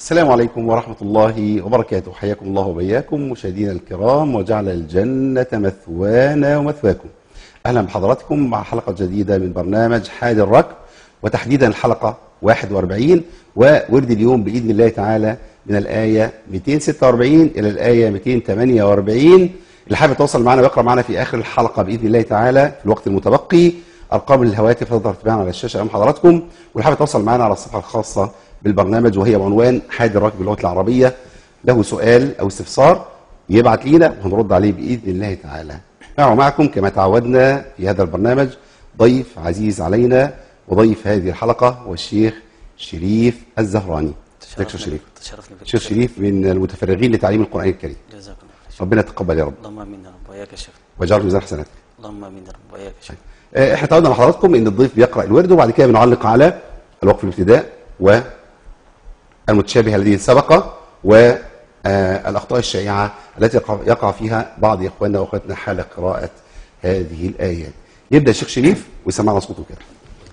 السلام عليكم ورحمة الله وبركاته حياكم الله وبياكم مشاهدينا الكرام وجعل الجنة مثوانا ومثواكم أهلا بحضراتكم مع حلقة جديدة من برنامج حاد الركب وتحديدا الحلقة 41 وورد اليوم بإذن الله تعالى من الآية 246 إلى الآية 248 اللي حابب يتواصل معنا ويقرأ معنا في آخر الحلقة بإذن الله تعالى في الوقت المتبقي أرقام الهواتف تظهر تباعا على الشاشة أمام حضراتكم واللي حابب يتواصل معنا على الصفحة الخاصة بالبرنامج وهي بعنوان حاد الركب باللغة العربية له سؤال أو استفسار يبعت لينا وهنرد عليه بإذن الله تعالى معه ومعكم كما تعودنا في هذا البرنامج ضيف عزيز علينا وضيف هذه الحلقة هو الشيخ شريف الزهراني ازيك يا شريف تشرفني بك الشيخ شريف من المتفرغين لتعليم القرآن الكريم جزاكم الله خير ربنا يتقبل يا رب اللهم امين يا رب وياك يا شيخ ويجعل في ميزان حسناتك اللهم امين يا رب وياك يا شيخ آه، احنا تعودنا مع حضراتكم ان الضيف بيقرا الورد وبعد كده بنعلق على الوقف الابتداء والمتشابه الذي سبق والاخطاء الشائعه التي يقع- يقع فيها بعض اخواننا واخواتنا حال قراءه هذه الايات. يبدا الشيخ شريف ويسمعنا صوته كده.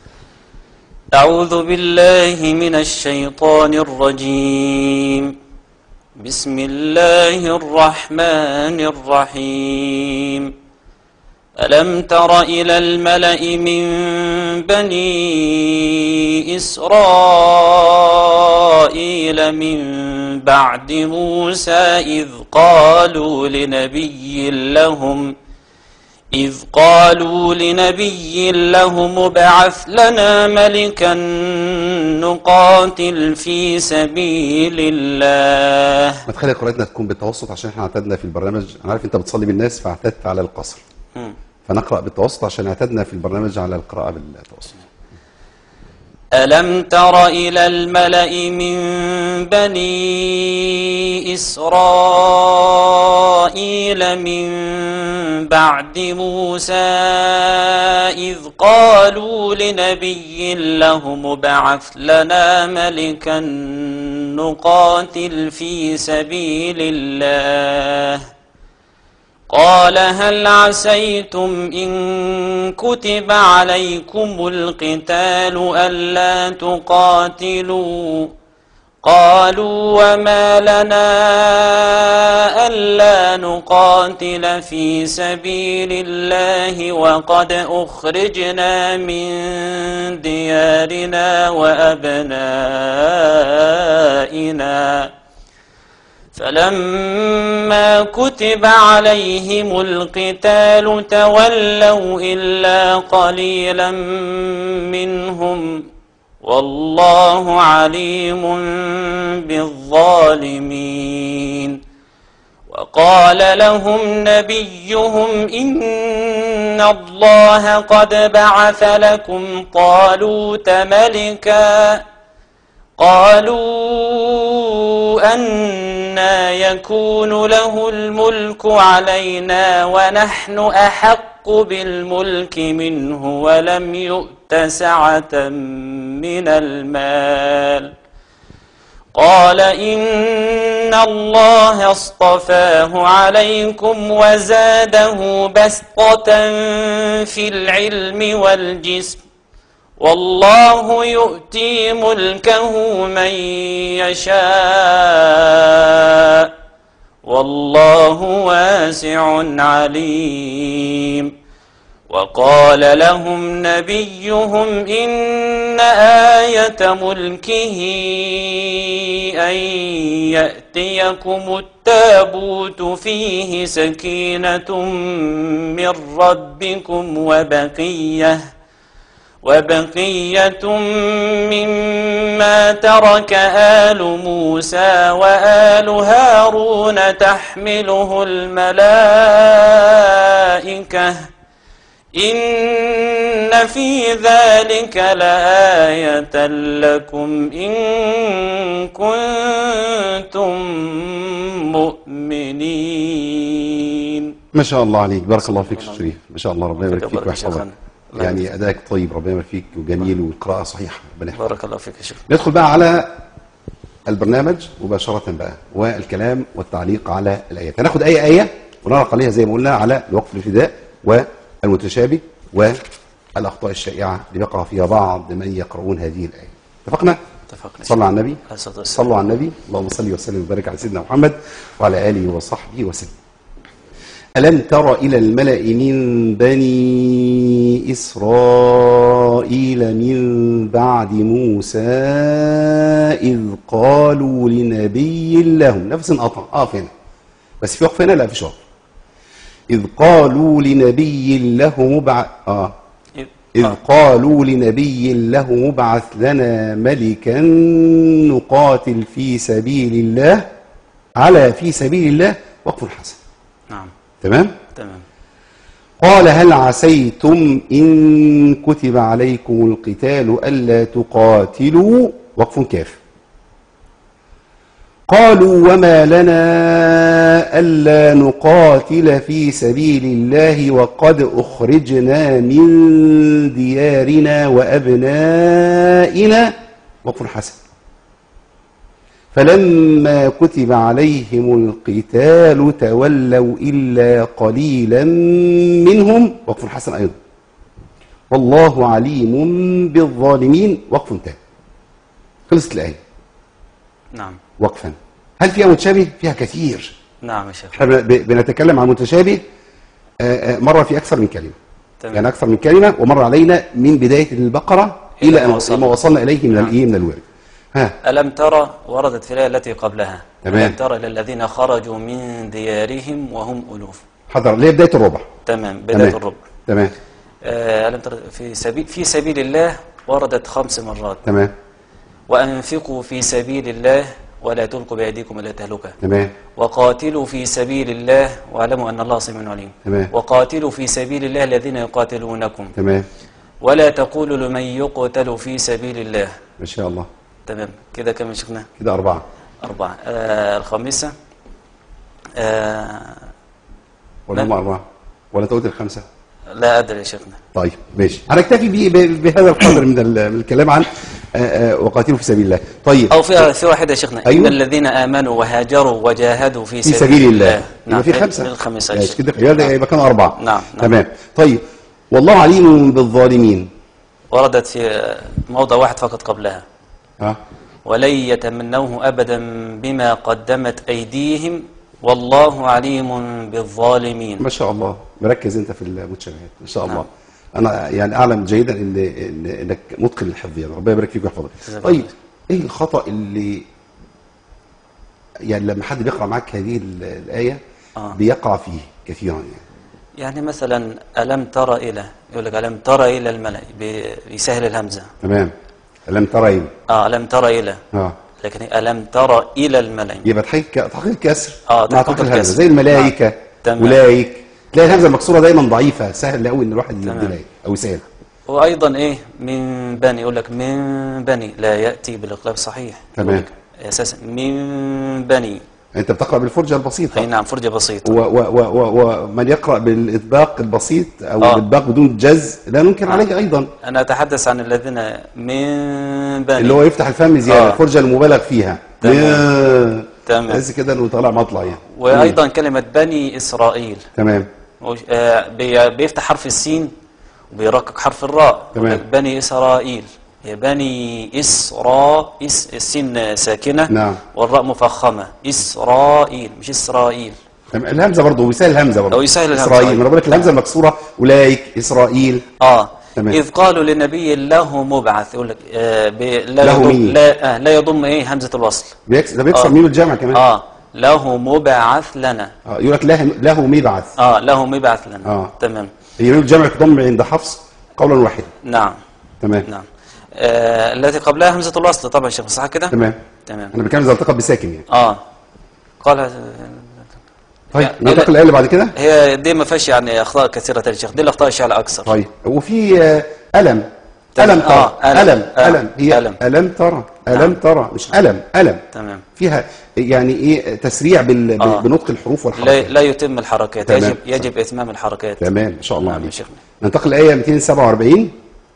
أعوذ بالله من الشيطان الرجيم بسم الله الرحمن الرحيم ألم تر إلى الملأ من بني إسرائيل من بعد موسى إذ قالوا لنبي لهم إذ قالوا لنبي لهم ابعث لنا ملكا نقاتل في سبيل الله ما تخلي قراءتنا تكون بالتوسط عشان احنا اعتدنا في البرنامج انا عارف انت بتصلي بالناس فاعتدت على القصر. مم. فنقرا بالتوسط عشان اعتدنا في البرنامج على القراءه بالتوسط. ألم تر إلى الملأ من بني إسرائيل من بعد موسى إذ قالوا لنبي لهم ابعث لنا ملكا نقاتل في سبيل الله قال هل عسيتم إن كتب عليكم القتال ألا تقاتلوا قالوا وما لنا ألا نقاتل في سبيل الله وقد أخرجنا من ديارنا وأبنائنا فلما كتب عليهم القتال تولوا إلا قليلا منهم والله عليم بالظالمين وقال لهم نبيهم إن الله قد بعث لكم طالوت ملكاً قالوا أنا يكون له الملك علينا ونحن أحق بالملك منه ولم يؤت سعة من المال قال إن الله اصطفاه عليكم وزاده بسطة في العلم والجسم والله يؤتي ملكه من يشاء والله واسع عليم وقال لهم نبيهم إن آية ملكه أن يأتيكم التابوت فيه سكينة من ربكم وبقيه وبقية مما ترك آل موسى وآل هارون تحمله الملائكة إن في ذلك لآية لكم إن كنتم مؤمنين ما شاء الله عليك بارك الله فيك يا شيخ شريف ما شاء الله ربنا يبارك فيك يبارك يا ويحفظك شيخنا. الله يعني يبارك ادائك طيب ربنا يبارك فيك وجميل والقراءه صحيحه ربنا يحفظك بارك الله فيك يا شيخ ندخل بقى على البرنامج مباشرة بقى والكلام والتعليق على الآيات هناخد أي آية ونعلق عليها زي ما قلنا على الوقف الابتداء والمتشابه والأخطاء الشائعة اللي بيقع فيها بعض من يقرؤون هذه الآية اتفقنا؟ اتفقنا صلى على النبي عليه الصلاة والسلام صلوا على النبي اللهم صل وسلم وبارك على سيدنا محمد وعلى اله وصحبه وسلم ألم تر إلى الملأ من بني إسرائيل من بعد موسى إذ قالوا لنبي لهم نفس انقطع أقف هنا بس في وقف هنا لا فيش وقف إذ قالوا لنبي له مبعث آه إذ آه. قالوا لنبي له مبعث لنا ملكا نقاتل في سبيل الله على في سبيل الله وقف حسن نعم تمام تمام قال هل عسيتم إن كتب عليكم القتال ألا تقاتلوا وقف كاف قالوا وما لنا ألا نقاتل في سبيل الله وقد أخرجنا من ديارنا وأبنائنا وقف حسن فلما كتب عليهم القتال تولوا إلا قليلا منهم وقف حسن أيضا والله عليم بالظالمين وقف تام خلصت الآية نعم وقفا هل فيها متشابه؟ فيها كثير نعم يا شيخ احنا ب- بنتكلم عن متشابه آه، آه، مرة في أكثر من كلمة تمام. يعني أكثر من كلمة ومر علينا من بداية البقرة إلى إلى ما أن وصلنا. ما وصلنا إليه من نعم. الإيه من الورد ها ألم ترى وردت في الآية التي قبلها تمام. ألم ترى إلى الذين خرجوا من ديارهم وهم ألوف حضر ليه بداية الربع تمام بداية تمام. الربع تمام آه، ألم ترى في سبيل في سبيل الله وردت خمس مرات تمام وأنفقوا في سبيل الله ولا تلقوا بأيديكم إلى التهلكة تمام وقاتلوا في سبيل الله واعلموا أن الله سميع عليم تمام. وقاتلوا في سبيل الله الذين يقاتلونكم تمام ولا تقولوا لمن يقتل في سبيل الله ما شاء الله تمام كده كم شفنا كده أربعة أربعة آه الخامسة آه ولا هم لا. أربعة ولا تقول الخمسة لا أدري يا شيخنا طيب ماشي هنكتفي ب- ب- بهذا القدر من ال- من الكلام عن آه، آه، وقاتلوا في سبيل الله طيب أو في في واحدة يا شيخنا أيوة. إن الذين آمنوا وهاجروا وجاهدوا في في سبيل الله نعم يبقى في خمسة الخمسة يا ماشي شيخ. كده يبقى يبقى كانوا أربعة نعم، نعم. تمام طيب والله عليم بالظالمين وردت في موضع واحد فقط قبلها ها ولن يتمنوه أبدا بما قدمت أيديهم والله عليم بالظالمين ما شاء الله مركز انت في المتشابهات ما شاء الله انا يعني اعلم جيدا ان إن- انك متقن للحفظ يعني ربنا يبارك فيك ويحفظك جزاك طيب الله ايه الخطا اللي يعني لما حد بيقرا معاك هذه ال- الايه آه. بيقع فيه كثيرا يعني يعني مثلا ألم تر إلى يقول لك ألم تر إلى الملأ بي- بيسهل الهمزة تمام لم ترين آه ألم تر إلى اه لكن ألم تر إلى الملأ يبقى تحقيق تحقيق كسر آه، مع تحقيق تحقيق الهمزه الكسر. زي الملائكه نعم. تمام. اولئك تلاقي الهمزه المكسوره دايما ضعيفه سهل قوي ان الواحد تمام. يبدلها او يسهل وأيضا إيه من بني يقول لك من بني لا يأتي بالإقلاب صحيح تمام. يقول لك أساسا من بني انت بتقرا بالفرجه البسيطه أي نعم فرجة بسيطة و- و- و- و- ومن يقرأ بالإطباق البسيط أو آه. الإطباق بدون جز لا ننكر عليه أيضا أنا أتحدث عن الذين من بني اللي هو يفتح الفم زيادة آه. الفرجة المبالغ فيها تمام. ياه. تمام. تحس كده إنه طالع مطلع يعني وأيضا كلمة بني إسرائيل تمام وش- آه، بي- بيفتح حرف السين وبيرقق حرف الراء تمام. يقول لك بني إسرائيل يا بني إسراء إس السين ساكنة نعم. والراء مفخمة إسرائيل مش إسرائيل تمام. الهمزة برضه ويسهل الهمزة برضه أو يسهل الهمزة، إسرائيل أيوة. ما أنا بقول لك الهمزة المكسورة أولئك إسرائيل آه تمام. إذ قالوا لنبي له مبعث يقول لك آه بي- لا له يضم مين؟ لا, آه لا يضم إيه همزة الوصل بيكس ده بيكسر آه. ميم الجمع كمان آه له مبعث لنا آه. يقول لك له له مبعث آه له مبعث لنا آه. تمام هي ميم الجمع تضم عند حفص قولا واحدا نعم تمام نعم آه التي قبلها همزة الوصل طبعا شيخ صح كده تمام تمام أنا بتكلم إذا التقى بساكن يعني اه قال طيب يعني ننتقل الآية اللي بعد كده هي دي ما فيهاش يعني اخطاء كثيره يا شيخ دي الاخطاء الشائعه اكثر طيب وفي آه، ألم تمام. ألم ترى آه، ألم. ألم آه، ألم هي ألم. ألم ترى ألم نعم. ترى مش ألم ألم تمام فيها يعني إيه تسريع بال... آه. بنطق الحروف لا, والحركات لا يتم الحركات تمام. يجب يجب اتمام الحركات تمام ما شاء الله نعم يا عليك شيخنا. ننتقل الآية 247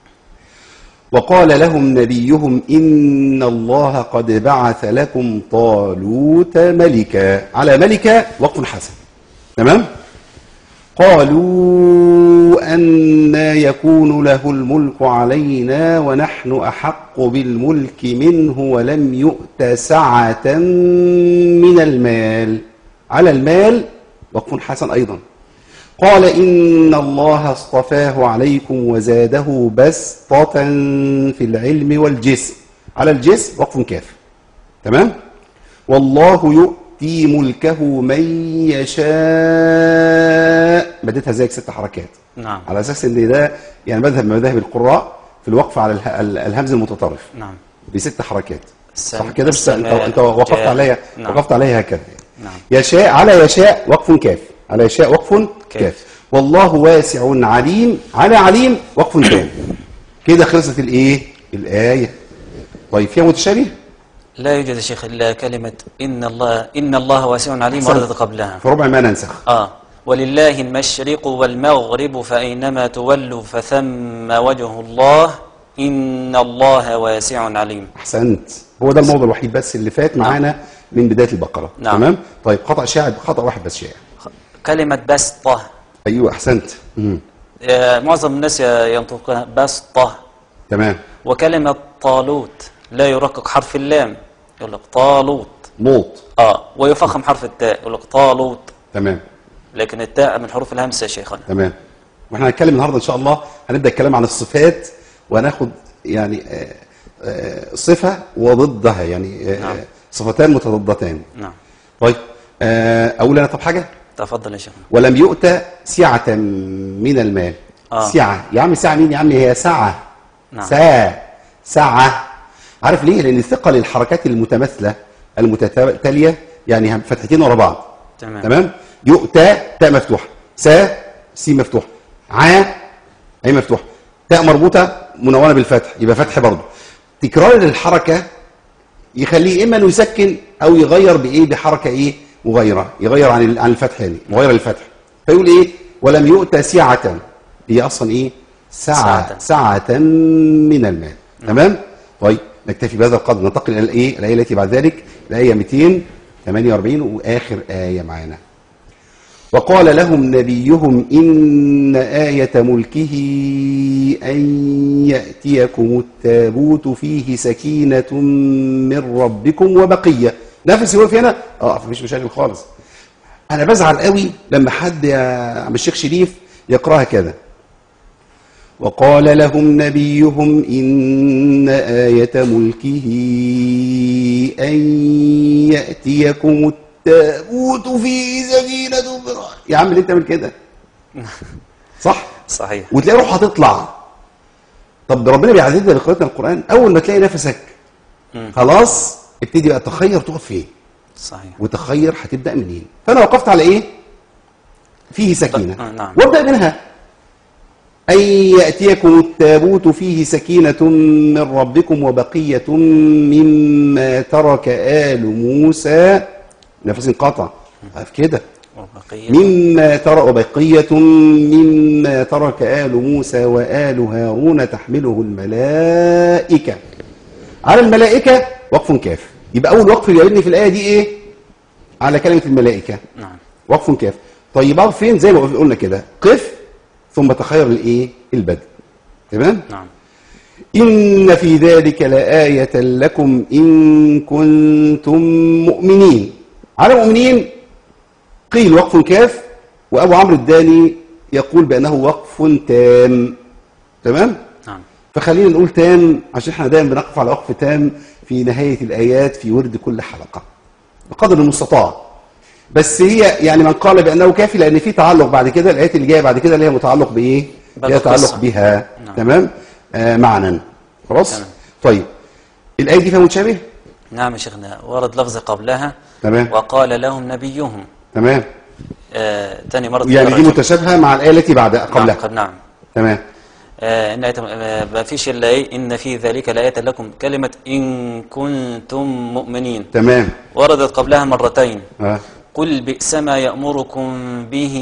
وقال لهم نبيهم إن الله قد بعث لكم طالوت ملكا على ملكا وقف حسن تمام قالوا أن يكون له الملك علينا ونحن أحق بالملك منه ولم يؤت سعة من المال على المال وقف حسن أيضا قال إن الله اصطفاه عليكم وزاده بسطة في العلم والجسم على الجسم وقف كاف تمام والله يؤتي ملكه من يشاء بديتها زيك ست حركات نعم على اساس ان ده يعني مذهب من مذاهب القراء في الوقف على اله- ال- الهمز المتطرف نعم بست حركات السم- صح كده بس انت السماء انت وقفت جاء. عليها نعم. وقفت عليها هكذا نعم. يشاء على يشاء وقف كاف على يشاء وقف كاف, كاف. والله واسع عليم على عليم وقف تام كده خلصت الايه الايه طيب فيها متشابه لا يوجد يا شيخ إلا كلمة إن الله إن الله واسع عليم وردت قبلها في ربع ما ننسخ آه ولله المشرق والمغرب فأينما تولوا فثم وجه الله إن الله واسع عليم احسنت هو ده الموضوع الوحيد بس اللي فات معانا من بدايه البقره نعم. تمام طيب خطا شائع خطا واحد بس شائع كلمة بسطة ايوه احسنت مم. آه، معظم الناس ينطقها بسطة تمام وكلمة طالوت لا يرقق حرف اللام يقول لك طالوت لوط اه ويفخم حرف التاء يقول لك طالوت تمام لكن التاء من حروف الهمس يا شيخنا تمام واحنا هنتكلم النهارده ان شاء الله هنبدا الكلام عن الصفات وهناخد يعني آه، آه، صفه وضدها يعني آه، نعم. صفتان متضادتان نعم طيب آه، اقول انا طب حاجه تفضل يا شيخنا ولم يؤت سعة من المال آه. سعة يا عم سعة مين يا عم هي سعة نعم. ساعة سعة عارف ليه لأن ثقل الحركات المتماثلة المتتالية يعني هم- فتحتين ورا بعض تمام. تمام يؤتى تاء مفتوحة سا سين مفتوح ع أي مفتوح تاء مربوطة منونة بالفتح يبقى فتح برضه تكرار الحركة يخليه اما انه يسكن او يغير بايه بحركه ايه مغايره يغير عن ال- عن الفتح يعني مغايره للفتح فيقول ايه ولم يؤت سعه هي اصلا ايه سعه سعة. سعه من المال تمام طيب نكتفي بهذا القدر ننتقل الى الايه الايه التي بعد ذلك الايه 248 واخر ايه معانا وقال لهم نبيهم إن آية ملكه أن يأتيكم التابوت فيه سكينة من ربكم وبقية نفسي وقف هنا اه مفيش مشاكل خالص انا بزعل قوي لما حد يا عم الشيخ شريف يقراها كده وقال لهم نبيهم إن آية ملكه أن يأتيكم التابوت فيه سكينة من ربكم. يا عم ليه تعمل كده صح صحيح وتلاقي روح هتطلع طب ده ربنا بيعززنا بقراءتنا القرآن أول ما تلاقي نفسك مم. خلاص ابتدي بقى تخير تقف فين صحيح وتخير هتبدأ منين فأنا وقفت على إيه فيه سكينة آه، نعم. وابدأ منها أن يأتيكم التابوت فيه سكينة من ربكم وبقية مما ترك آل موسى نفس انقطع عارف كده وبقية مما ترك وبقية مما ترك آل موسى وآل هارون تحمله الملائكة على الملائكة وقف كاف يبقى أول وقف يقابلني في الآية دي إيه؟ على كلمة الملائكة نعم وقف كاف طيب أقف فين زي ما قلنا كده قف ثم تخير الإيه؟ البدء تمام؟ نعم إن في ذلك لآية لكم إن كنتم مؤمنين على المؤمنين قيل وقف كاف وأبو عمرو الداني يقول بأنه وقف تام تمام نعم فخلينا نقول تام عشان احنا دايما بنقف على وقف تام في نهاية الآيات في ورد كل حلقة بقدر المستطاع بس هي يعني من قال بأنه كافي لأن في تعلق بعد كده الآيات اللي جاية بعد كده اللي هي متعلق بإيه؟ بل ليها تعلق القصة. بها نعم. تمام آه معنا خلاص تمام. طيب الآية دي فيها متشابه نعم يا شيخنا ورد لفظ قبلها تمام وقال لهم نبيهم تمام آه تاني مرة يعني دي تكرر. متشابهة مع الآية التي بعدها نعم قبلها قد- نعم تمام آه إن آية- آه، ما فيش إلا إيه إن في ذلك لآية لكم كلمة إن كنتم مؤمنين تمام وردت قبلها مرتين آه. قل بئس ما يأمركم به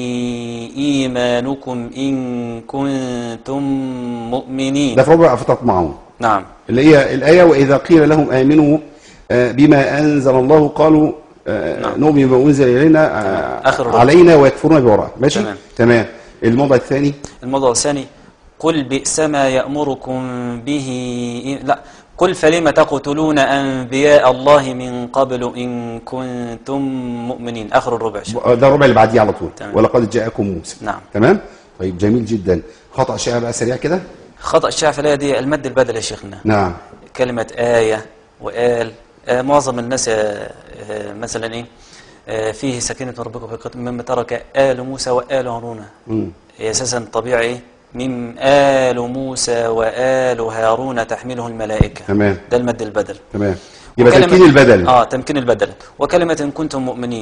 إيمانكم إن كنتم مؤمنين ده في ربع فتطمعون نعم اللي هي الآية وإذا قيل لهم آمنوا آه، بما أنزل الله قالوا آه، نعم. نؤمن بما انزل الينا آه، آخر الربع. علينا ويكفرون بوراء ماشي تمام. تمام الموضع الثاني الموضوع الثاني قل بئس ما يأمركم به إن لا قل فلم تقتلون أنبياء الله من قبل إن كنتم مؤمنين آخر الربع شو. ده الربع اللي بعديه على طول تمام. ولقد جاءكم موسى نعم. تمام طيب جميل جدا خطأ شائع بقى سريع كده خطأ الشائع في الآية دي المد البدل يا شيخنا نعم كلمة آية وآل آه معظم الناس آه آه مثلا إيه آه فيه سكينة ربكم في قتل مما ترك آل موسى وآل هارون مم. هي أساسا طبيعي إيه من آل موسى وآل هارون تحمله الملائكة تمام. ده المد البدل تمام يبقى وكلمة- تمكين البدل اه تمكين البدل وكلمة إن كنتم مؤمنين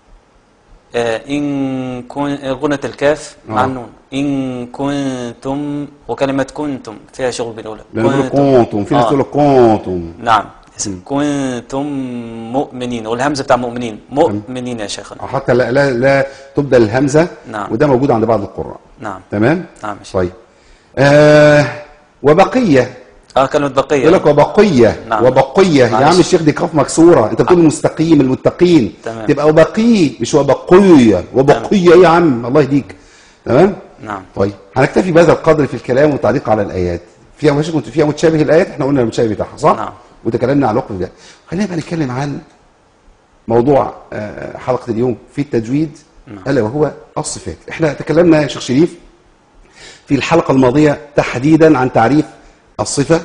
آه إن كن غنة الكاف مع آه. النون إن كنتم وكلمة كنتم فيها شغل بالأولى لأن بيقولوا كنتم في ناس آه. تقول لك كنتم نعم كنتم مؤمنين والهمزة بتاع مؤمنين مؤمنين يا شيخنا أو حتى لا لا, لا تبدل الهمزة نعم. وده موجود عند بعض القراء نعم تمام نعم يا شيخ طيب آه وبقية اه كلمة بقية يقول لك وبقية نعم. وبقية يا معلش. عم الشيخ دي قاف مكسورة انت بتقول المستقيم المتقين تمام. تبقى وبقي مش وبقية وبقية يا عم الله يهديك تمام نعم طيب هنكتفي بهذا القدر في الكلام والتعليق على الايات فيها مش كنت فيها متشابه الايات احنا قلنا المتشابه بتاعها صح نعم. وتكلمنا على الوقف ده خلينا بقى نتكلم عن موضوع آه، حلقه اليوم في التجويد نعم. الا وهو الصفات احنا تكلمنا يا شيخ شريف في الحلقه الماضيه تحديدا عن تعريف الصفه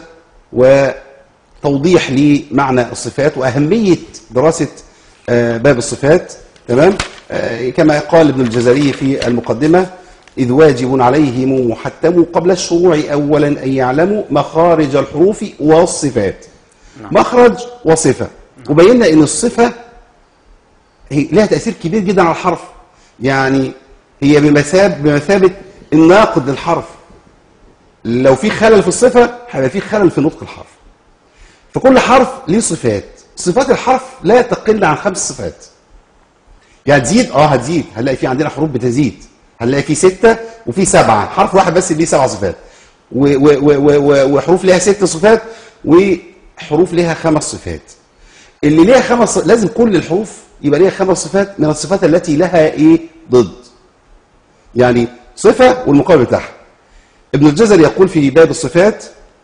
وتوضيح لمعنى الصفات واهميه دراسه آه، باب الصفات تمام آه، كما قال ابن الجزري في المقدمه إذ واجب عليهم محتم قبل الشروع أولا أن يعلموا مخارج الحروف والصفات مخرج وصفة وبينا أن الصفة هي لها تأثير كبير جدا على الحرف يعني هي بمثاب بمثابة الناقد للحرف لو في خلل في الصفة هيبقى في خلل في نطق الحرف فكل حرف ليه صفات صفات الحرف لا تقل عن خمس صفات يعني تزيد اه هتزيد هنلاقي في عندنا حروف بتزيد هنلاقي في ستة وفي سبعة حرف واحد بس ليه سبع صفات و و و و و وحروف ليها ست صفات وحروف ليها خمس صفات اللي ليها خمس لازم كل الحروف يبقى ليها خمس صفات من الصفات التي لها ايه ضد يعني صفة والمقابل بتاعها ابن الجزري يقول في باب الصفات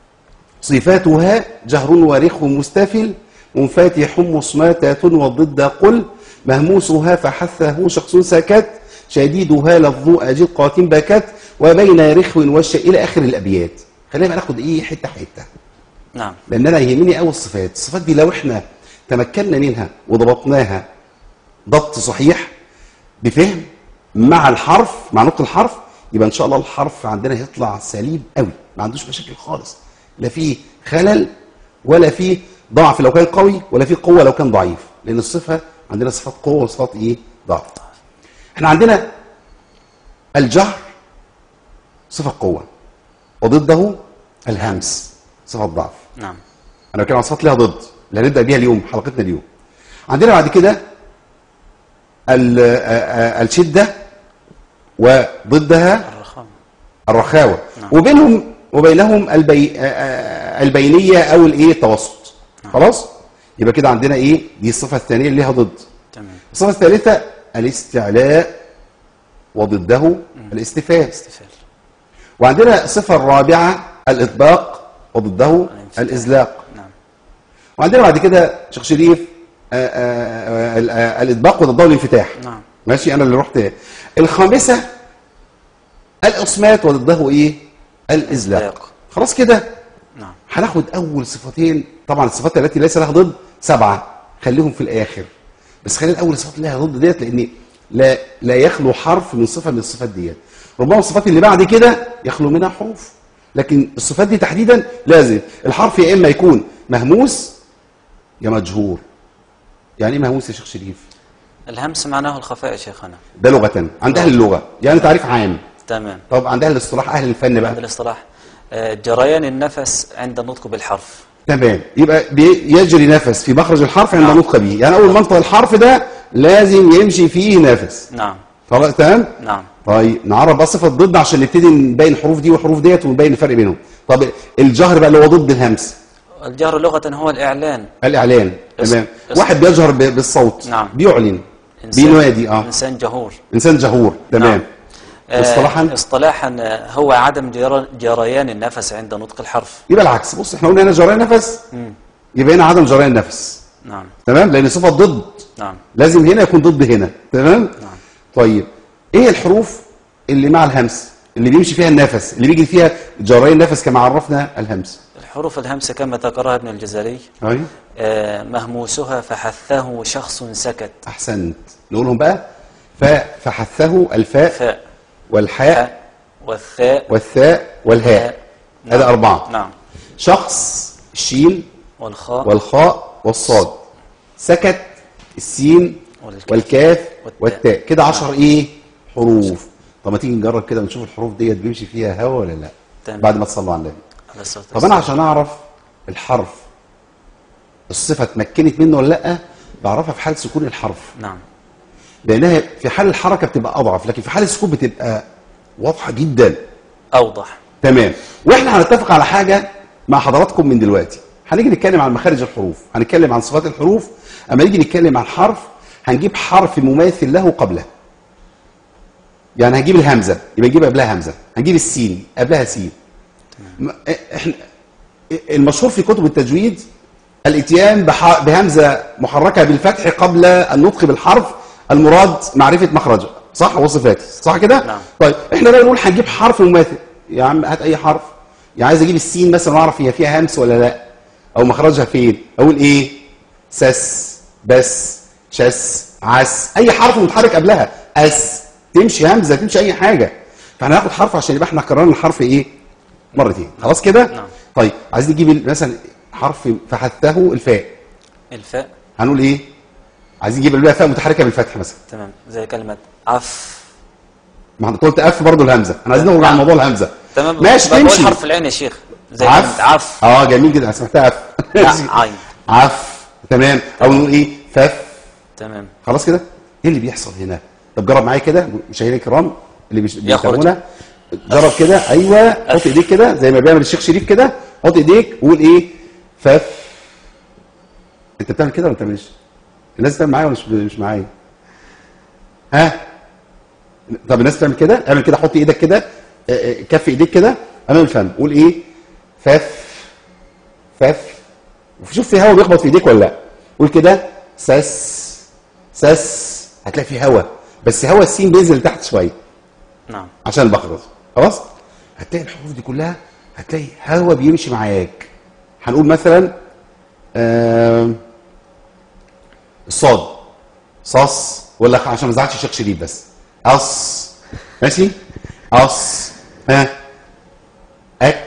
صفاتها جهر ورخ مستفل منفتح مصماتة والضد قل مهموسها فحثه شخص سكت شديدها لفظ أجد قاتم بكت وبين رخو وش إلى آخر الأبيات خلينا بقى ناخد إيه حتة حتة نعم لأن أنا يهمني أوي الصفات الصفات دي لو إحنا تمكنا منها وضبطناها ضبط صحيح بفهم مع الحرف مع نطق الحرف يبقى ان شاء الله الحرف عندنا هيطلع سليم قوي ما عندوش مشاكل خالص لا فيه خلل ولا فيه ضعف لو كان قوي ولا فيه قوه لو كان ضعيف لان الصفه عندنا صفات قوه وصفات ايه ضعف احنا عندنا الجهر صفه قوه وضده الهمس صفه ضعف نعم انا بتكلم عن صفات ليها ضد اللي هنبدا بيها اليوم حلقتنا اليوم عندنا بعد كده ال- آه، آه، الشده وضدها الرخام الرخاوه نعم. وبينهم وبينهم البي... آه، آه، البينيه او الايه التوسط خلاص يبقى كده عندنا ايه دي الصفه الثانيه اللي ليها ضد تمام الصفه الثالثه الاستعلاء وضده الاستفال استفال وعندنا الصفه الرابعه الاطباق وضده الانفتاح. الازلاق نعم وعندنا بعد كده شيخ شريف آه، آه، آه، ال- آه، الاطباق وضده الانفتاح نعم ماشي انا اللي رحت الخامسه الاصمات وضده ايه الازلاق الإزلاق. خلاص كده نعم هناخد اول صفتين طبعا الصفات التي ليس لها ضد سبعه خليهم في الاخر بس خلينا الاول الصفات اللي لها ضد ديت لان لا لا يخلو حرف من صفه من الصفات ديت ربما الصفات اللي بعد كده يخلو منها حروف لكن الصفات دي تحديدا لازم الحرف يا اما يكون مهموس يا مجهور يعني ايه مهموس يا شيخ شريف الهمس معناه الخفاء يا شيخنا ده لغه عند اهل اللغه يعني تعريف عام تمام طب عند اهل الاصطلاح اهل الفن عند بقى الاصطلاح آه، جريان النفس عند النطق بالحرف تمام يبقى بي- يجري نفس في مخرج الحرف عند نعم. نطق به يعني اول منطق الحرف ده لازم يمشي فيه نفس نعم خلاص تمام نعم طيب نعرف بقى صفه ضد عشان نبتدي نبين الحروف دي والحروف ديت ونبين الفرق بينهم طب الجهر بقى اللي هو ضد الهمس الجهر لغة هو الإعلان الاعلان تمام اس- واحد بيجهر ب- بالصوت نعم. بيعلن إنسان- بينادي اه إنسان جهور انسان جهور تمام نعم. آه، اصطلاحا اصطلاحا آه، هو عدم جر- جريان النفس عند نطق الحرف يبقى العكس بص احنا قلنا هنا جريان نفس يبقى هنا عدم جريان نفس نعم تمام لان صفه ضد نعم لازم هنا يكون ضد هنا تمام نعم. طيب ايه الحروف اللي مع الهمس اللي بيمشي فيها النفس اللي بيجي فيها جريان نفس كما عرفنا الهمس الحروف الهمسة كما ذكرها ابن الجزري ايوه آه، مهموسها فحثه شخص سكت احسنت نقولهم بقى ف فحثه الفاء فاء والحاء حاء والثاء والثاء والهاء نعم. هذا أربعة نعم شخص الشين والخاء والخاء والصاد سكت السين والكاف. والكاف والتاء. والتاء كده عشر ايه حروف طب ما تيجي نجرب كده ونشوف الحروف ديت بيمشي فيها هوا ولا لا تمام. بعد ما تصلوا على النبي عليه الصلاة طب انا عشان اعرف الحرف الصفه اتمكنت منه ولا لا بعرفها في حال سكون الحرف نعم لانها في حال الحركه بتبقى اضعف لكن في حال السكون بتبقى واضحه جدا أوضح تمام واحنا هنتفق على حاجه مع حضراتكم من دلوقتي هنيجي نتكلم عن مخارج الحروف هنتكلم عن صفات الحروف اما نيجي نتكلم عن حرف هنجيب حرف مماثل له قبله يعني هنجيب الهمزه يبقى نجيب قبلها همزه هنجيب السين قبلها سين م- احنا المشهور في كتب التجويد الاتيان بح- بهمزه محركه بالفتح قبل النطق بالحرف المراد معرفه مخرجه صح وصفاته صح كده نعم. طيب احنا بقى نقول هنجيب حرف مماثل يا عم هات اي حرف يعني عايز اجيب السين مثلا واعرف هي فيها همس ولا لا او مخرجها فين اقول ايه سس بس شس عس اي حرف متحرك قبلها اس تمشي همزه تمشي اي حاجه فاحنا هناخد حرف عشان يبقى احنا كررنا الحرف ايه مرتين خلاص كده نعم. طيب عايزين نجيب ال- مثلا حرف فحثه الفاء الفاء هنقول ايه عايزين نجيب اللي فيها فاء متحركه بالفتح مثلا تمام زي كلمة عف ما احنا قلت اف برضه الهمزه انا عايزين نرجع عن موضوع الهمزه تمام ماشي بقول تمشي حرف العين يا شيخ زي عف كلمة عف اه جميل جدا انا سمعتها اف لا، عين. عف تمام او نقول ايه فف تمام خلاص كده ايه اللي بيحصل هنا طب جرب معايا كده مشاهدينا الكرام اللي بيش- يخرج. بيتابعونا جرب كده ايوه حط ايديك كده زي ما بيعمل الشيخ شريف كده حط ايديك وقول ايه فف انت بتعمل كده ولا ما بتعملش الناس بتعمل معايا ولا مش مش معايا ها طب الناس بتعمل كده اعمل كده حط ايدك كده اه، اه، كف ايديك كده امام الفم قول ايه فف فف وشوف في هوا بيخبط في ايديك ولا لا قول كده سس سس هتلاقي في هوا بس هوا السين بينزل لتحت شويه نعم عشان البقرة خلاص هتلاقي الحروف دي كلها هتلاقي هوا بيمشي معاك هنقول مثلا آم، الصاد صاص ولا عشان ما ازعلش الشيخ شريف بس أص ماشي أص ها أك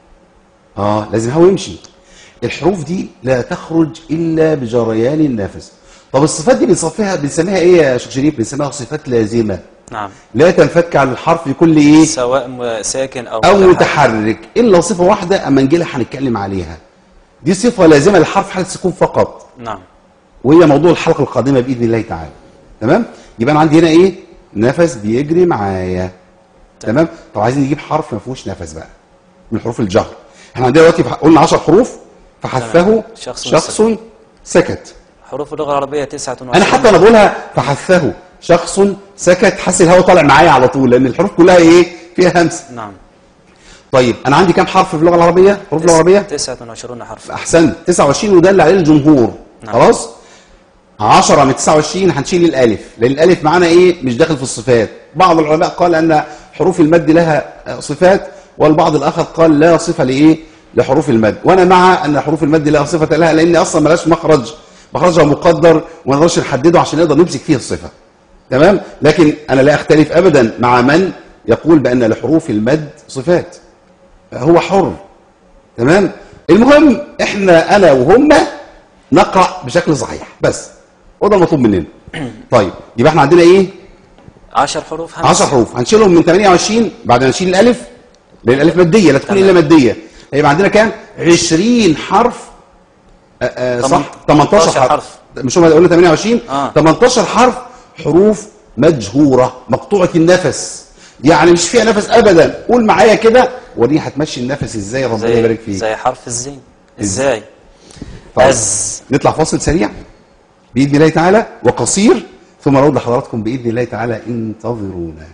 اه لازم هوا يمشي الحروف دي لا تخرج الا بجريان النفس طب الصفات دي بنصفيها بنسميها ايه يا شيخ شريف بنسميها صفات لازمه نعم لا تنفك عن الحرف بكل ايه سواء م- ساكن أو او متحرك الا صفه واحده اما نجي لها هنتكلم عليها دي صفه لازمه للحرف حاله السكون فقط نعم وهي موضوع الحلقه القادمه باذن الله تعالى تمام يبقى انا عندي هنا ايه نفس بيجري معايا تمام طب عايزين نجيب حرف ما فيهوش نفس بقى من حروف الجهر احنا عندنا دلوقتي قلنا 10 حروف فحثه تمام. شخص شخص سكت حروف اللغة العربية 29 انا حتى وانا بقولها فحثه شخص سكت حاسس الهواء طالع معايا على طول لان الحروف كلها ايه فيها همس نعم طيب انا عندي كام حرف في اللغه العربيه حروف اللغه العربيه 29 حرف احسنت 29 وده اللي عليه الجمهور نعم. خلاص 10 من 29 هنشيل الالف لان الالف معانا ايه مش داخل في الصفات بعض العلماء قال ان حروف المد لها آه، صفات والبعض الاخر قال لا صفه لايه لحروف المد وانا مع ان حروف المد لا صفه لها لان اصلا ملاش مخرج مخرجها مقدر وما نقدرش نحدده عشان نقدر نمسك فيه الصفه تمام لكن انا لا اختلف ابدا مع من يقول بان لحروف المد صفات هو حر تمام المهم احنا انا وهم نقرا بشكل صحيح بس وده المطلوب مننا طيب يبقى احنا عندنا ايه 10 حروف همس 10 حروف هنشيلهم من 28 بعد ما نشيل الالف لان الالف ماديه لا تكون تمام. الا ماديه هيبقى عندنا كام 20 حرف آه آه صح 18 18 حرف, حرف. مش هم قلنا 28 آه. 18 حرف حروف مجهوره مقطوعه النفس يعني مش فيها نفس ابدا قول معايا كده ودي هتمشي النفس ازاي ربنا زي يبارك فيك زي حرف الزين ازاي طيب. أز نطلع فاصل سريع باذن الله تعالى وقصير ثم نعود لحضراتكم باذن الله تعالى انتظرونا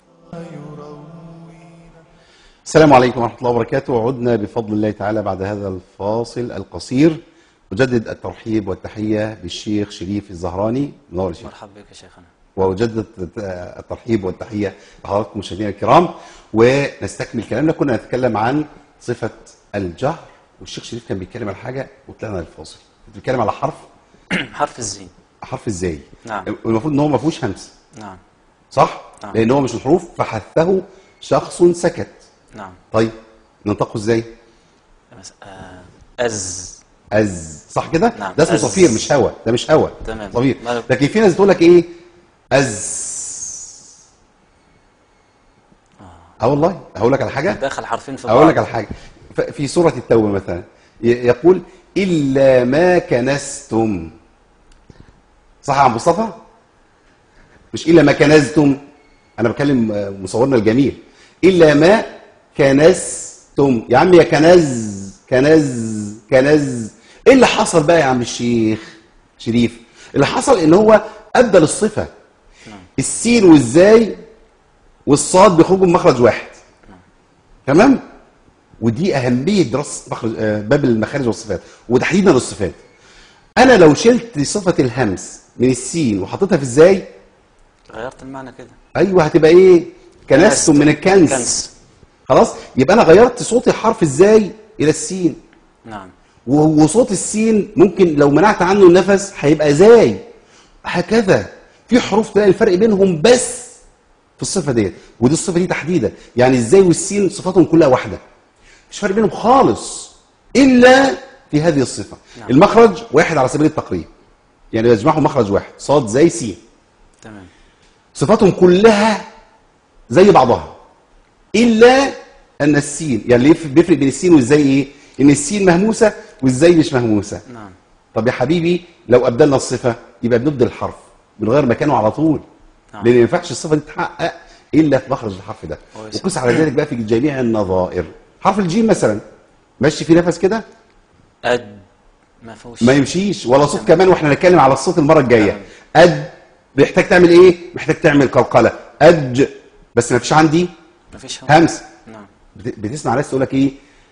السلام عليكم ورحمه الله وبركاته عدنا بفضل الله تعالى بعد هذا الفاصل القصير أجدد الترحيب والتحية بالشيخ شريف الزهراني منور الشيخ مرحبا بك يا شيخنا وأجدد الترحيب والتحية بحضراتكم مشاهدينا الكرام ونستكمل كلامنا كنا نتكلم عن صفة الجهر والشيخ شريف كان بيتكلم على حاجة وطلعنا للفاصل كنت بيتكلم على حرف حرف الزين حرف ازاي نعم. المفروض ان هو ما فيهوش همس نعم صح نعم. لان هو مش من الحروف فحثه شخص سكت نعم طيب ننطقه ازاي بس- آه، أز از صح كده نعم. ده اسمه أز. صفير مش هوا ده مش هوا تمام. صفير ما- لكن في ناس بتقول لك ايه از اه والله هقول لك على حاجه دخل حرفين في بعض اقول لك على حاجه ف- في سوره التوبه مثلا ي- يقول الا ما كنستم صح يا عم مصطفى مش الا ما كنزتم انا بكلم آه، مصورنا الجميل الا ما كنزتم يا عم يا كنز كنز كنز ايه اللي حصل بقى يا عم الشيخ شريف اللي حصل ان هو ابدل الصفه السين والزاي والصاد بيخرجوا من مخرج واحد تمام ودي اهميه دراسه مخرج آه، باب المخارج والصفات وتحديدا الصفات انا لو شلت صفه الهمس من السين وحطيتها في الزاي غيرت المعنى كده ايوه هتبقى ايه كنستم من الكنز كنس خلاص يبقى انا غيرت صوت الحرف الزاي الى السين نعم و- وصوت السين ممكن لو منعت عنه النفس هيبقى زاي هكذا في حروف تلاقي الفرق بينهم بس في الصفه ديت ودي الصفه دي تحديدا يعني الزاي والسين صفاتهم كلها واحده مش فرق بينهم خالص الا في هذه الصفه نعم. المخرج واحد على سبيل التقريب يعني يجمعهم مخرج واحد صاد زي سين تمام صفاتهم كلها زي بعضها الا ان السين يعني اللي يف- بيفرق بين السين والزي ايه ان السين مهموسه والزي مش مهموسه نعم طب يا حبيبي لو ابدلنا الصفه يبقى بنبدل الحرف بنغير مكانه على طول نعم. لان ما ينفعش الصفه دي تتحقق الا في مخرج الحرف ده كويس. وقس على ذلك بقى في جميع النظائر حرف الجيم مثلا ماشي في نفس كده أد ما فيهوش ما يمشيش ولا صوت كمان واحنا نتكلم على الصوت المره الجايه تمام. اد محتاج تعمل ايه محتاج تعمل قلقله اج بس ما فيش عندي ما فيش همس نعم بت- بتسمع ناس تقول لك ايه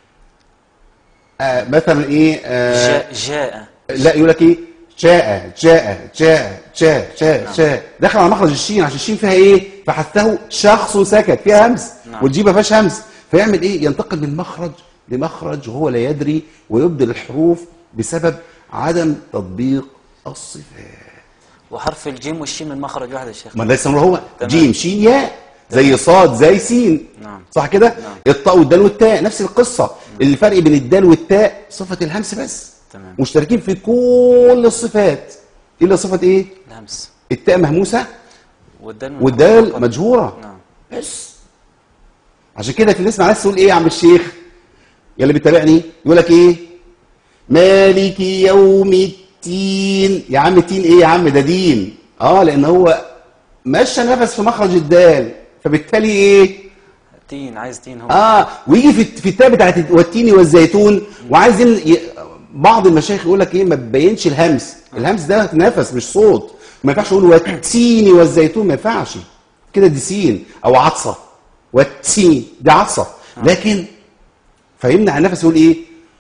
آه مثلا ايه آه جاء جاء لا يقول لك ايه شاء شاء شاء شاء شاء شاء دخل على مخرج الشين عشان الشين فيها ايه فحثه شخص سكت فيها همس نعم. والجيم ما فيهاش همس فيعمل ايه ينتقل من مخرج لمخرج وهو لا يدري ويبدل الحروف بسبب عدم تطبيق الصفات وحرف الجيم والشين من مخرج واحد يا شيخ ما ده يسمى هو تمام. جيم شين ياء زي صاد زي سين نعم. صح كده نعم. الطاء والدال والتاء نفس القصه الفرق بين الدال والتاء صفه الهمس بس تمام. مشتركين في كل الصفات الا صفه ايه الهمس التاء مهموسه والدال من والدال مخرج. مجهوره نعم بس عشان كده في ناس مع ناس تقول ايه يا عم الشيخ يا اللي بيتابعني يقول لك ايه مالك يوم التين يا عم التين ايه يا عم ده دين اه لان هو مشى نفس في مخرج الدال فبالتالي ايه تين عايز تين هو اه ويجي في في التاء بتاعت والتين والزيتون وعايز ين- ي... بعض المشايخ يقول لك ايه ما تبينش الهمس الهمس ده نفس مش صوت ما ينفعش اقول والتين والزيتون ما ينفعش كده دي سين او عطسه والتين دي عطسه لكن فيمنع النفس يقول ايه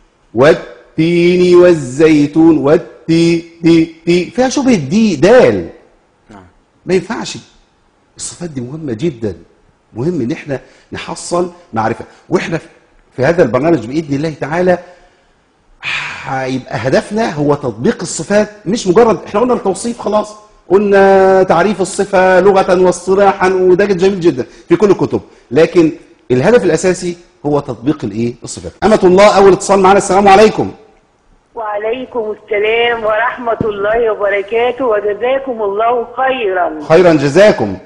والتين والزيتون والتي تي تي فيها شبه دي دال نعم ما ينفعش الصفات دي مهمة جدا مهم ان احنا نحصل معرفة واحنا في هذا البرنامج بإذن الله تعالى هيبقى هدفنا هو تطبيق الصفات مش مجرد احنا قلنا التوصيف خلاص قلنا تعريف الصفة لغة واصطلاحا وده جميل جدا في كل الكتب لكن الهدف الأساسي هو تطبيق الايه الصفات أمة الله أول اتصال معنا السلام عليكم وعليكم السلام ورحمة الله وبركاته وجزاكم الله خيرا خيرا جزاكم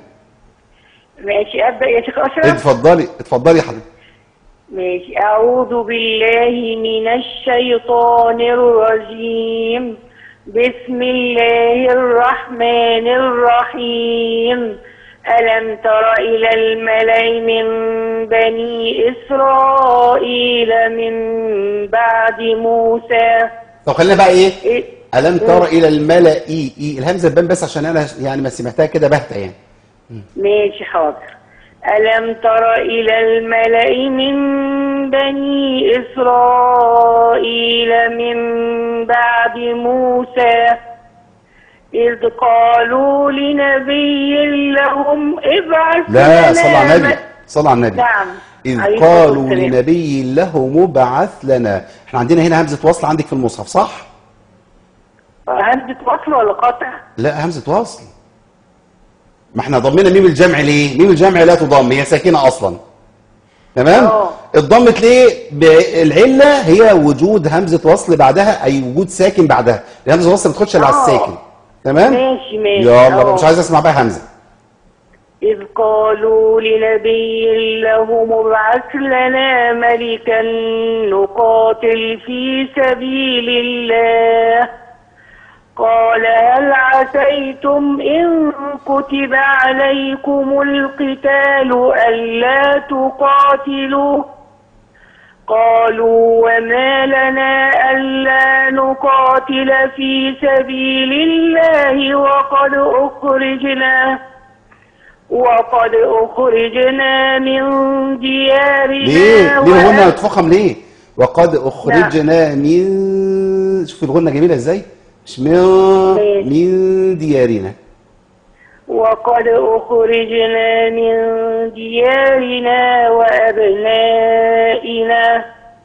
ماشي أبدأ يا شيخ أشرف اتفضلي اتفضلي يا حضرتك ماشي أعوذ بالله من الشيطان الرجيم بسم الله الرحمن الرحيم ألم تر إلى الملأ من بني إسرائيل من بعد موسى طب خلينا بقى ايه إيه؟ الم تر الى الملا اي اي الهمزه تبان بس عشان انا يعني ما سمعتها كده بهته يعني ماشي حاضر ألم تر إلى الملأ من بني إسرائيل من بعد موسى إذ قالوا لنبي لهم ابعث لا لنا صلى على النبي ملك- صلى على النبي نعم إذ عليه قالوا الصلاة والسلام. لنبي له مبعث لنا احنا عندنا هنا همزة وصل عندك في المصحف صح؟ همزة وصل ولا قطع؟ لا همزة وصل ما احنا ضمنا ميم الجمع ليه؟ ميم الجمع لا تضم هي ساكنة أصلا تمام؟ اه. اتضمت ليه؟ ب- العلة هي وجود همزة وصل بعدها أي وجود ساكن بعدها الهمزة وصل ما بتخش إلا على اه. الساكن تمام؟ ماشي ماشي يلا بقى، اه. مش عايز أسمع بقى همزة إذ قالوا لنبي له مبعث لنا ملكا نقاتل في سبيل الله قال هل عسيتم إن كتب عليكم القتال ألا تقاتلوا قالوا وما لنا ألا نقاتل في سبيل الله وقد أخرجنا وقد أخرجنا من ديارنا ليه؟ ليه الغنة وأهل- بتفخم ليه؟ وقد أخرجنا من شوف الغنة جميلة إزاي؟ مش من من ديارنا وقد أخرجنا من ديارنا وأبنائنا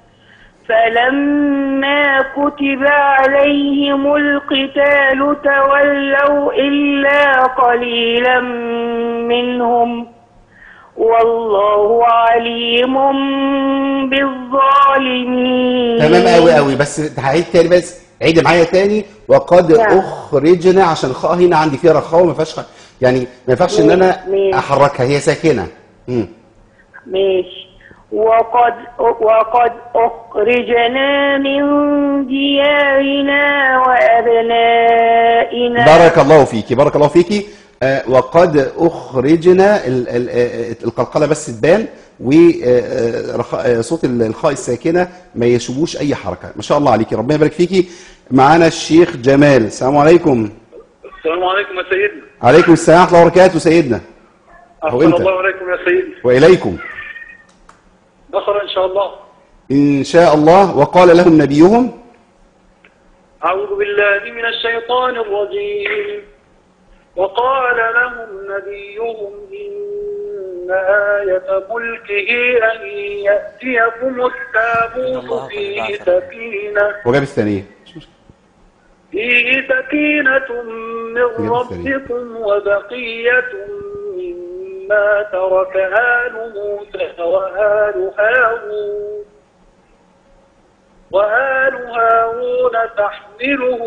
فلما كتب عليهم القتال تولوا إلا قليلا منهم والله عليم بالظالمين تمام قوي قوي بس هعيد تاني بس عيد معايا تاني وقد نعم. اخرجنا عشان الخاء هنا عندي فيها رخاوه ما فيهاش خ- يعني ما ينفعش ان انا ماشي. احركها هي ساكنه امم ماشي وقد وقد أخرجنا من ديارنا وأبنائنا بارك الله فيكي بارك الله فيكي آه وقد اخرجنا ال- ال- آه، القلقله بس تبان وصوت الخاء الساكنه ما يشوبوش اي حركه ما شاء الله عليكي ربنا يبارك فيكي معانا الشيخ جمال السلام عليكم السلام عليكم يا سيدنا عليكم السلام ورحمه الله وبركاته سيدنا هو أحسن أنت. الله عليكم يا سيدنا واليكم بصر إن شاء الله إن شاء الله وقال لهم نبيهم أعوذ بالله من الشيطان الرجيم وقال لهم نبيهم إن آية ملكه أن يأتيكم التابوت فيه سكينة وجاب الثانية مش مشكلة. فيه سكينة من بجد الثانية. ربكم وبقية مما ترك آل موسى وآل هارون وآل هارون تحمله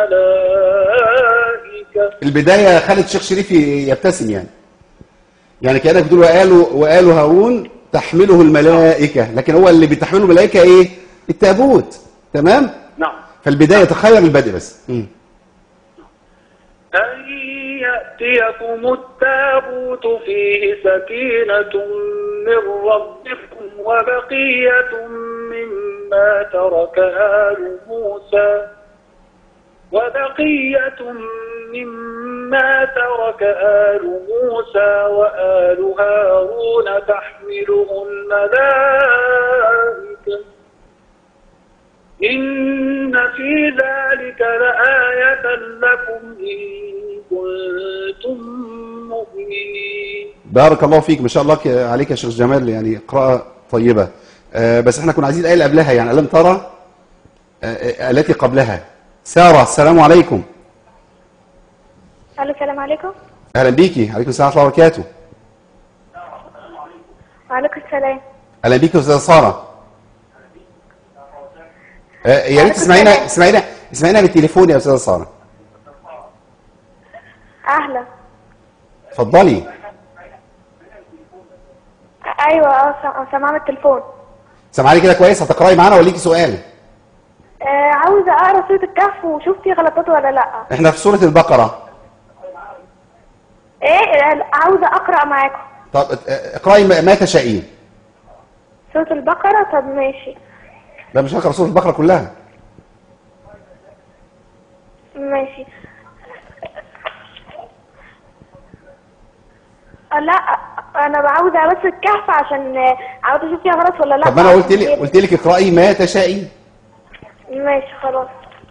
الملائكة البداية خالد شيخ شريف يبتسم يعني يعني كأنك بتقول وقالوا وقالوا هارون تحمله الملائكة لكن هو اللي بتحمله الملائكة ايه التابوت تمام نعم فالبداية تخير البدء بس مم. أن يأتيكم التابوت فيه سكينة من ربكم وبقية مما ترك آل موسى وبقية مما ترك آل موسى وآل هارون تحمله الملائكة إن في ذلك لآية لكم إن كنتم مؤمنين بارك الله فيك ما شاء الله ك- عليك يا شيخ جمال يعني قراءة طيبة آه بس احنا كنا عايزين الآية اللي قبلها يعني ألم ترى آه، آه، التي قبلها سارة السلام عليكم الو السلام عليكم أهلا بيكي عليكم السلام ورحمة الله وبركاته وعليكم السلام اهلا بيك يا استاذه ساره آه، يا ريت وعليكم تسمعينا السلام. اسمعينا اسمعينا بالتليفون يا استاذه ساره اهلا اتفضلي ايوه اه سم- سامعه من التليفون سامعاني كده كويس هتقراي معانا ولا ليكي سؤال آه عاوزه اقرا سوره الكهف وشوف في غلطات ولا لا احنا في سوره البقره ايه آه، عاوزه اقرا معاكم طب آه، اقراي ما ما تشائين سوره البقره طب ماشي لا مش هقرا سوره البقره كلها ماشي آه، لا آه، انا عاوزه بس الكهف عشان آه، عاوزه اشوف فيها غلط ولا لا طب ما انا قلت لي قلت لك اقرأي ما تشائين ماشي خلاص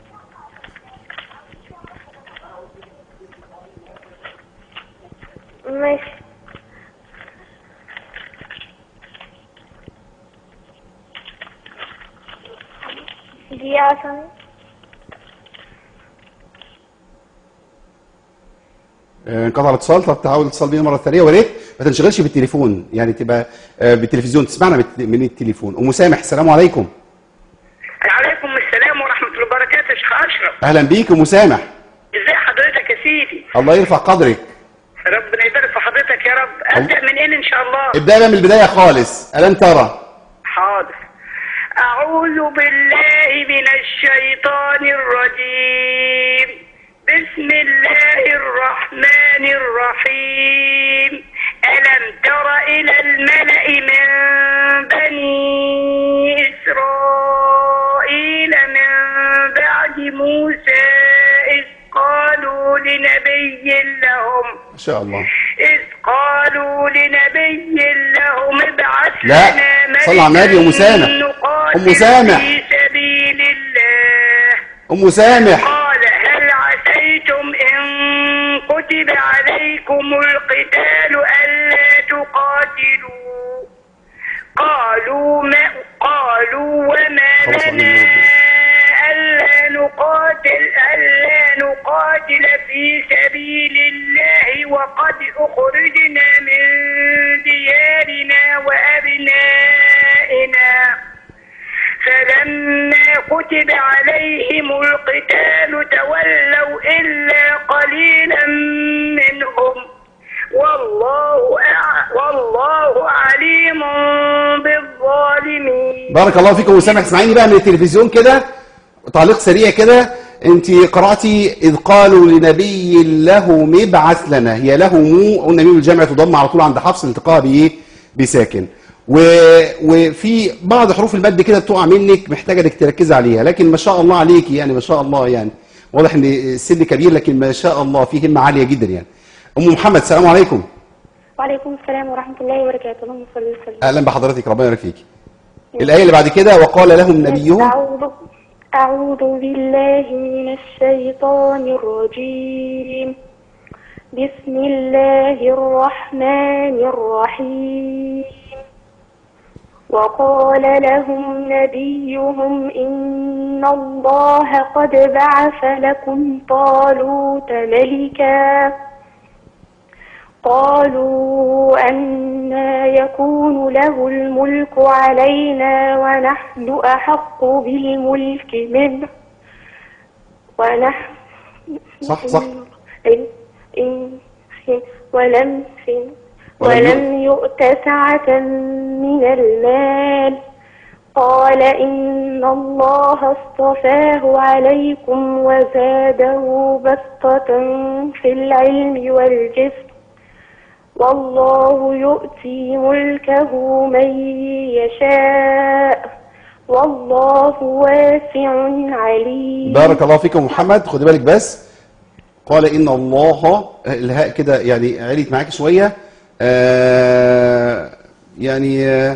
ماشي دي عشان آه، انقطع الاتصال طب تحاول تتصل بينا مره ثانيه ويا ريت ما تنشغلش بالتليفون يعني تبقى آه، بالتلفزيون تسمعنا بالت- من التليفون ام سامح السلام عليكم عليكم السلام ورحمة الله وبركاته يا شيخ أشرف اهلا بيك ام سامح ازاي حضرتك يا سيدي الله يرفع قدرك ربنا يبارك في حضرتك يا رب أبدأ من إيه إن شاء الله ابدا بقى من البدايه خالص الم ترى حاضر أعوذ بالله من الشيطان الرجيم بسم الله الرحمن الرحيم ألم تر إلى الملأ من بني إسرائيل من بعد موسى إذ قالوا لنبي لهم ما شاء الله إذ قالوا لنبي لهم ابعث لا، لنا صل على النبي يا أم سامح. نقاتل أم سامح. في سبيل الله ام سامح قال هل عسيتم إن كتب عليكم القتال ألا تقاتلوا قالوا ما قالوا وما خلاص لنا علينا. ألا نقاتل ألا نقاتل في سبيل الله وقد أخرجنا من ديارنا وأبنائنا فلما كتب عليهم القتال تولوا إلا قليلا منهم والله أع... والله عليم بالظالمين بارك الله فيكم ام سامح اسمعيني بقى من التلفزيون كده تعليق سريع كده انت قراتي اذ قالوا لنبي له مبعث لنا هي له مو قلنا ميم الجمع تضم على طول عند حفص التقاها بايه بساكن و... وفي بعض حروف المد كده بتقع منك محتاجه انك تركزي عليها لكن ما شاء الله عليكي يعني ما شاء الله يعني واضح ان السن كبير لكن ما شاء الله في همه عاليه جدا يعني ام محمد السلام عليكم وعليكم السلام ورحمة الله وبركاته اللهم صل وسلم اهلا بحضرتك ربنا يبارك فيكي الايه اللي بعد كده وقال لهم نبيهم أعوذ أعوذ بالله من الشيطان الرجيم بسم الله الرحمن الرحيم وقال لهم نبيهم إن الله قد بعث لكم طالوت ملكا قالوا أنا يكون له الملك علينا ونحن أحق بالملك منه ونحن صح صح إن إن إن ولم إن ولم ولم يؤت سعة من المال قال إن الله اصطفاه عليكم وزاده بسطة في العلم والجسم والله يؤتي ملكه من يشاء والله واسع عليم بارك الله فيكم محمد خدي بالك بس قال ان الله الهاء كده يعني عليت معاك شويه آه يعني آه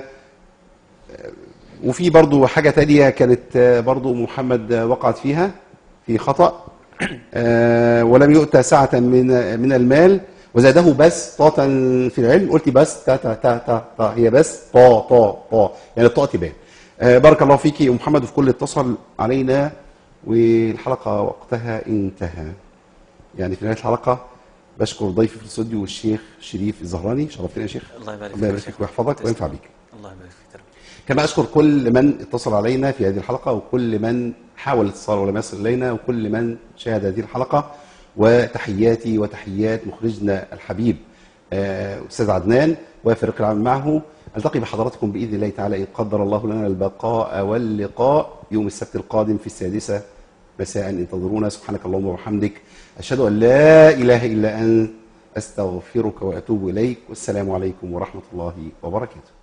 وفي برضو حاجه تانية كانت آه، برضو ام محمد آه، وقعت فيها في خطا آه ولم يؤتى سعه من من المال وزاده بس طاء في العلم قلت بس تا تا تا تا, تا هي بس طا طا طا يعني الطاء تبان آه بارك الله فيكي يا ام محمد وفي كل اتصل علينا والحلقه وقتها انتهى يعني في نهايه الحلقه بشكر ضيفي في الاستوديو الشيخ شريف الزهراني شرفتنا يا شيخ الله يبارك ربنا يبارك فيك. فيك ويحفظك وينفع بيك الله يبارك فيك يا رب. كما اشكر كل من اتصل علينا في هذه الحلقه وكل من حاول الاتصال ولم يصل الينا وكل من شاهد هذه الحلقه وتحياتي وتحيات مخرجنا الحبيب آه، استاذ عدنان وفريق العمل معه التقي بحضراتكم باذن الله تعالى ان قدر الله لنا البقاء واللقاء يوم السبت القادم في السادسه مساء انتظرونا سبحانك اللهم وبحمدك اشهد ان لا اله الا انت استغفرك واتوب اليك والسلام عليكم ورحمه الله وبركاته